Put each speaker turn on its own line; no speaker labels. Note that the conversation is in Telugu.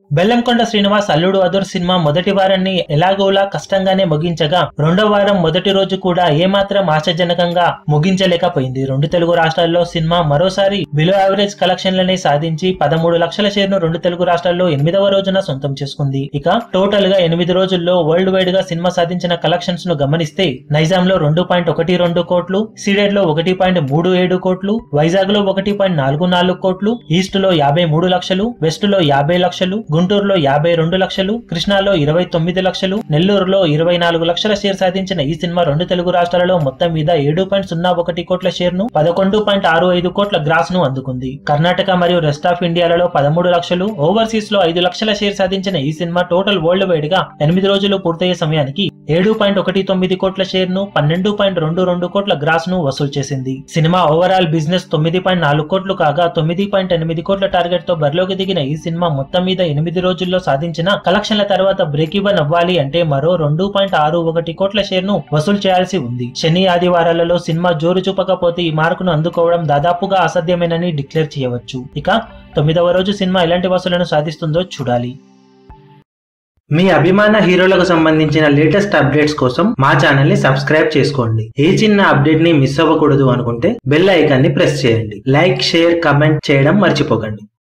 బెల్లంకొండ శ్రీనివాస్ అల్లుడు అదుర్ సినిమా మొదటి వారాన్ని ఎలాగోలా కష్టంగానే ముగించగా రెండో వారం మొదటి రోజు కూడా ఏమాత్రం ఆశాజనకంగా ముగించలేకపోయింది రెండు తెలుగు రాష్ట్రాల్లో సినిమా మరోసారి బిలో యావరేజ్ కలెక్షన్లని సాధించి పదమూడు లక్షల షేర్ను రెండు తెలుగు రాష్ట్రాల్లో ఎనిమిదవ రోజున సొంతం చేసుకుంది ఇక టోటల్ గా ఎనిమిది రోజుల్లో వరల్డ్ వైడ్ గా సినిమా సాధించిన కలెక్షన్స్ ను గమనిస్తే నైజాం లో రెండు పాయింట్ ఒకటి రెండు కోట్లు సీడెడ్ లో ఒకటి పాయింట్ మూడు ఏడు కోట్లు వైజాగ్ లో ఒకటి పాయింట్ నాలుగు నాలుగు కోట్లు ఈస్ట్ లో యాభై మూడు లక్షలు వెస్ట్ లో యాభై లక్షలు గుంటూరులో యాభై రెండు లక్షలు కృష్ణాలో ఇరవై తొమ్మిది లక్షలు నెల్లూరులో ఇరవై నాలుగు లక్షల షేర్ సాధించిన ఈ సినిమా రెండు తెలుగు రాష్ట్రాలలో మొత్తం మీద ఏడు పాయింట్ సున్నా ఒకటి కోట్ల షేర్ ను పదకొండు పాయింట్ ఆరు ఐదు కోట్ల గ్రాస్ ను అందుకుంది కర్ణాటక మరియు రెస్ట్ ఆఫ్ ఇండియాలలో పదమూడు లక్షలు ఓవర్సీస్ లో ఐదు లక్షల షేర్ సాధించిన ఈ సినిమా టోటల్ వరల్డ్ వైడ్ గా ఎనిమిది రోజులు పూర్తయ్యే సమయానికి ఏడు పాయింట్ ఒకటి తొమ్మిది కోట్ల షేర్ ను పన్నెండు పాయింట్ రెండు రెండు కోట్ల గ్రాస్ ను వసూలు చేసింది సినిమా ఓవరాల్ బిజినెస్ తొమ్మిది పాయింట్ నాలుగు కోట్లు కాగా తొమ్మిది పాయింట్ ఎనిమిది కోట్ల టార్గెట్ తో బరిలోకి దిగిన ఈ సినిమా మొత్తం మీద ఎనిమిది రోజుల్లో సాధించిన కలెక్షన్ల తర్వాత బ్రేక్ ఈవెన్ అవ్వాలి అంటే మరో రెండు పాయింట్ ఆరు ఒకటి కోట్ల షేర్ ను వసూలు చేయాల్సి ఉంది శని ఆదివారాలలో సినిమా జోరు చూపకపోతే ఈ మార్కును అందుకోవడం దాదాపుగా అసాధ్యమేనని డిక్లేర్ చేయవచ్చు ఇక తొమ్మిదవ రోజు సినిమా ఎలాంటి వసూలను సాధిస్తుందో చూడాలి మీ అభిమాన హీరోలకు సంబంధించిన లేటెస్ట్ అప్డేట్స్ కోసం మా ఛానల్ ని సబ్స్క్రైబ్ చేసుకోండి ఏ చిన్న అప్డేట్ ని మిస్ అవ్వకూడదు అనుకుంటే బెల్ ఐకాన్ ని ప్రెస్ చేయండి లైక్ షేర్ కమెంట్ చేయడం మర్చిపోకండి